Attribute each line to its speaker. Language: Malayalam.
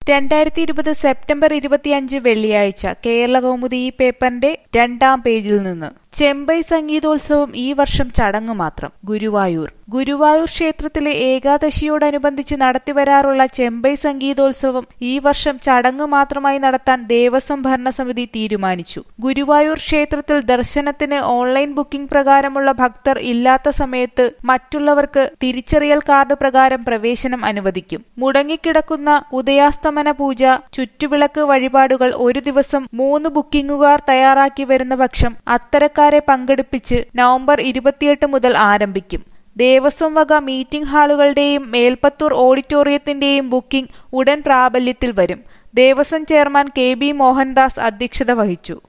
Speaker 1: രണ്ടായിരത്തി ഇരുപത് സെപ്റ്റംബർ ഇരുപത്തിയഞ്ച് വെള്ളിയാഴ്ച കേരളകൗമുദി ഈ പേപ്പറിന്റെ രണ്ടാം പേജിൽ നിന്ന് ചെമ്പൈ സംഗീതോത്സവം ഈ വർഷം ചടങ്ങു മാത്രം ഗുരുവായൂർ ഗുരുവായൂർ ക്ഷേത്രത്തിലെ ഏകാദശിയോടനുബന്ധിച്ച് നടത്തിവരാറുള്ള ചെമ്പൈ സംഗീതോത്സവം ഈ വർഷം ചടങ്ങു മാത്രമായി നടത്താൻ ദേവസ്വം ഭരണസമിതി തീരുമാനിച്ചു ഗുരുവായൂർ ക്ഷേത്രത്തിൽ ദർശനത്തിന് ഓൺലൈൻ ബുക്കിംഗ് പ്രകാരമുള്ള ഭക്തർ ഇല്ലാത്ത സമയത്ത് മറ്റുള്ളവർക്ക് തിരിച്ചറിയൽ കാർഡ് പ്രകാരം പ്രവേശനം അനുവദിക്കും മുടങ്ങിക്കിടക്കുന്ന ഉദയാസ്തമന പൂജ ചുറ്റുവിളക്ക് വഴിപാടുകൾ ഒരു ദിവസം മൂന്ന് ബുക്കിംഗുകാർ തയ്യാറാക്കി വരുന്ന പക്ഷം അത്തരക്കാരെ പങ്കെടുപ്പിച്ച് നവംബർ ഇരുപത്തിയെട്ട് മുതൽ ആരംഭിക്കും ദേവസ്വം വക മീറ്റിംഗ് ഹാളുകളുടെയും മേൽപ്പത്തൂർ ഓഡിറ്റോറിയത്തിന്റെയും ബുക്കിംഗ് ഉടൻ പ്രാബല്യത്തിൽ വരും ദേവസ്വം ചെയർമാൻ കെ ബി മോഹൻദാസ് അധ്യക്ഷത വഹിച്ചു